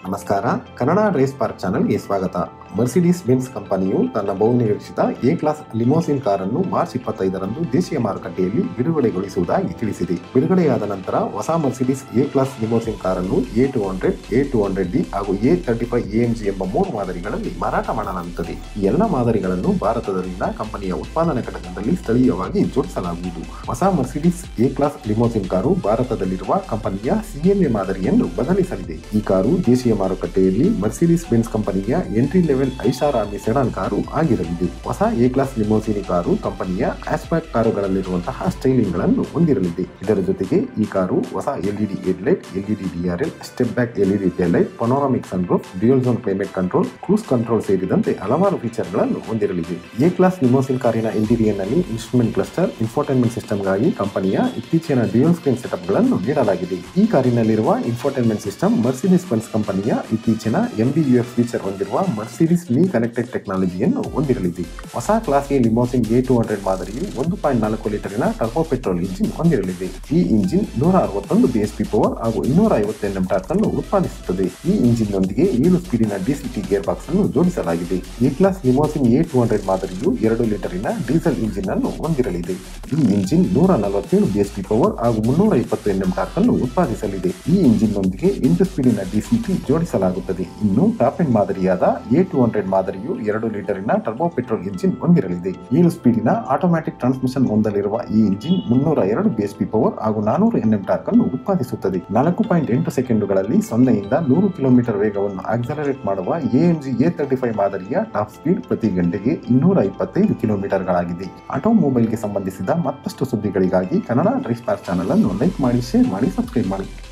ನಮಸ್ಕಾರ Kannada race park ಚಾನೆಲ್ಗೆ ಸ್ವಾಗತ ಮರ್ಸಿಡೀಸ್ ಬೆನ್ಸ್ ಕಂಪನಿಯು ತನ್ನ ಬಹುನಿರೀಕ್ಷಿತ ಎ ಕ್ಲಾಸ್ ಲಿಮೋಸಿನ್ ಕಾರನ್ನು ಮಾರ್ಚ್ ಇಪ್ಪತ್ತೈದರಂದು ದೇಶೀಯ ಮಾರುಕಟ್ಟೆಯಲ್ಲಿ ಬಿಡುಗಡೆಗೊಳಿಸುವುದಾಗಿ ತಿಳಿಸಿದೆ ಬಿಡುಗಡೆಯಾದ ನಂತರ ಹೊಸ ಮರ್ಸಿಡೀಸ್ ಎ ಕ್ಲಾಸ್ ಲಿಮೋಸಿನ್ ಕಾರನ್ನು A two hundred A two hundred D ಹಾಗೂ ಎ ತರ್ಟಿ ಫೈವ್ ಎಎಂಜಿ ಎಂಬ ಮೂರು ಮಾದರಿಗಳಲ್ಲಿ ಮಾರಾಟ ಮಾಡಲಾಗುತ್ತದೆ ಈ ಎಲ್ಲ ಮಾದರಿಗಳನ್ನು ಭಾರತದಲ್ಲಿನ ಕಂಪನಿಯ ಉತ್ಪಾದನಾ ಘಟಕದಲ್ಲಿ ಸ್ಥಳೀಯವಾಗಿ ಜೋಡಿಸಲಾಗುವುದು ಹೊಸ ಮರ್ಸಿಡೀಸ್ ಎ ಕ್ಲಾಸ್ ಲಿಮೋಸಿನ್ ಕಾರು ಭಾರತದಲ್ಲಿರುವ ಕಂಪನಿಯ ಸಿಎಲ್ಎ ಮಾದರಿಯನ್ನು ಬದಲಿಸಲಿದೆ ಈ ಕಾರು ದೇಶೀಯ ಮಾರುಕಟ್ಟೆಯಲ್ಲಿ ಮರ್ಸಿಡೀಸ್ ಬೆನ್ಸ್ ಕಂಪನಿಯ ಎಂಟ್ರಿ ಲೆವೆಲ್ ಐಷಾರಾಮಿ ಸೆಡಾನ್ ಕಾರು ಆಗಿರಲಿದೆ ಹೊಸ ಎ ಕ್ಲಾಸ್ ಲಿಮೋಸಿನಿ ಕಾರು ಕಂಪನಿಯ ಆಸ್ಪ್ಯಾಕ್ ಕಾರುಗಳಲ್ಲಿರುವಂತಹ ಸ್ಟೈಲಿಂಗ್ ಗಳನ್ನು ಹೊಂದಿರಲಿದೆ ಇದರ ಜೊತೆಗೆ ಈ ಕಾರು ಹೊಸ LED headlight LED DRL step back LED taillight panoramic sunroof dual zone climate control cruise control ಸೇರಿದಂತೆ ಹಲವಾರು ಫೀಚರ್ ಗಳನ್ನು ಹೊಂದಿರಲಿದೆ ಎ ಕ್ಲಾಸ್ ಲಿಮೋಸಿನ್ ಕಾರಿನ ಇಂಟೀರಿಯರ್ ನಲ್ಲಿ ಇನ್ಸ್ಟ್ರೂಮೆಂಟ್ ಕ್ಲಸ್ಟರ್ ಇನ್ಫೋಟೈನ್ಮೆಂಟ್ ಸಿಸ್ಟಮ್ಗಾಗಿ ಕಂಪನಿಯ ಇತ್ತೀಚಿನ ಡ್ಯೂಯಲ್ ಸ್ಕ್ರೀನ್ ಸೆಟಪ್ ಗಳನ್ನು ನೀಡಲಾಗಿದೆ ಈ ಕಾರಿನಲ್ಲಿರುವ ಇನ್ಫೋಟೈನ್ಮೆಂಟ್ ಸಿಸ್ಟಮ್ ಮರ್ಸಿಡಿಸ್ ಬೆನ್ಸ್ ಕಂಪನಿಯ ಇತ್ತೀಚಿನ ಎಂಬಿಯುಎಫ್ ಫೀಚರ್ ಹೊಂದಿರುವ ಮರ್ಸಿಡಿಸ್ ಮೀ ಕನೆಕ್ಟೆಡ್ ಟೆಕ್ನಾಲಜಿಯನ್ನು ಹೊಂದಿರಲಿದೆ ಹೊಸ class A limousine A two hundred ಮಾದರಿಯು ಒಂದು ಪಾಯಿಂಟ್ ನಾಲ್ಕು ಲೀಟರಿನ ಟರ್ಬೋ ಪೆಟ್ರೋಲ್ ಇಂಜಿನ್ ಹೊಂದಿರಲಿದೆ ಈ ಇಂಜಿನ್ ನೂರ ಅರವತ್ತೊಂದು ಬಿಎಸ್ಪಿ ಪವರ್ ಹಾಗೂ ಇನ್ನೂರ ಐವತ್ತು ಎನ್ಎಂ ಟಾರ್ಕ್ ಅನ್ನು ಉತ್ಪಾದಿಸುತ್ತದೆ ಈ ಇಂಜಿನ್ ನೊಂದಿಗೆ ಏಳು ಸ್ಪೀಡಿನ ಡಿಸಿಟಿ ಗೇರ್ ಬಾಕ್ಸ್ ಅನ್ನು ಜೋಡಿಸಲಾಗಿದೆ A class limousine A two hundred ಮಾದರಿಯು ಎರಡು ಲೀಟರಿನ ಡೀಸೆಲ್ ಇಂಜಿನ್ ಅನ್ನು ಹೊಂದಿರಲಿದೆ ಈ ಇಂಜಿನ್ ನೂರ ನಲವತ್ತೇಳು ಬಿಎಸ್ಪಿ ಪವರ್ ಹಾಗೂ ಮುನ್ನೂರ ಇಪ್ಪತ್ತು ಎನ್ಎಂ ಟಾರ್ಕ್ ಅನ್ನು ಉತ್ಪಾದಿಸಲಿದೆ ಈ ಇಂಜಿನ್ ನೊಂದಿಗೆ ಎಂಟು ಸ್ಪೀಡಿನ ಡಿಸಿಟಿ ಜೋಡಿಸಲಾಗುತ್ತದೆ ಇನ್ನು ಟಾಪ್ ಎಂಡ್ ಮಾದರಿಯಾದ ಎ ಟು ಹಂಡ್ರೆಡ್ ಮಾದರಿಯು ಎರಡು ಲೀಟರಿನ ಟರ್ಬೋ ಪೆಟ್ರೋಲ್ ಇಂಜಿನ್ ಹೊಂದಿರಲಿದೆ ಏಳು ಸ್ಪೀಡಿನ ಆಟೋಮ್ಯಾಟಿಕ್ ಟ್ರಾನ್ಸ್ಮಿಷನ್ ಹೊಂದಲಿರುವ ಈ ಇಂಜಿನ್ ಮುನ್ನೂರ ಎರಡು ಬಿಎಸ್ಪಿ ಪವರ್ ಹಾಗೂ ನಾನೂರು ಎನ್ಎಂ ಟಾರ್ಕ್ ಅನ್ನು ಉತ್ಪಾದಿಸುತ್ತದೆ ನಾಲ್ಕು ಪಾಯಿಂಟ್ ಎಂಟು ಸೆಕೆಂಡುಗಳಲ್ಲಿ ಸೊನ್ನೆಯಿಂದ ನೂರು ಕಿಲೋಮೀಟರ್ ವೇಗವನ್ನು ಆಕ್ಸಲರೇಟ್ ಮಾಡುವ ಎಎಂಜಿ ಎ ತರ್ಟಿ ಫೈವ್ ಮಾದರಿಯ ಟಾಪ್ ಸ್ಪೀಡ್ ಪ್ರತಿ ಗಂಟೆಗೆ ಇನ್ನೂರ ಇಪ್ಪತ್ತೈದು ಕಿಲೋಮೀಟರ್ಗಳಾಗಿದೆ ಆಟೋಮೊಬೈಲ್ಗೆ ಸಂಬಂಧಿಸಿದ ಮತ್ತಷ್ಟು ಸುದ್ದಿಗಳಿಗಾಗಿ ಕನ್ನಡ ಡ್ರೈವ್ ಪಾರ್ಕ್ ಚಾನಲ್ ಅನ್ನು ಲೈಕ್ ಮಾಡಿ ಶೇರ್ ಮಾಡಿ ಸಬ್ಸ್ಕ್ರೈಬ್ ಮಾಡಿ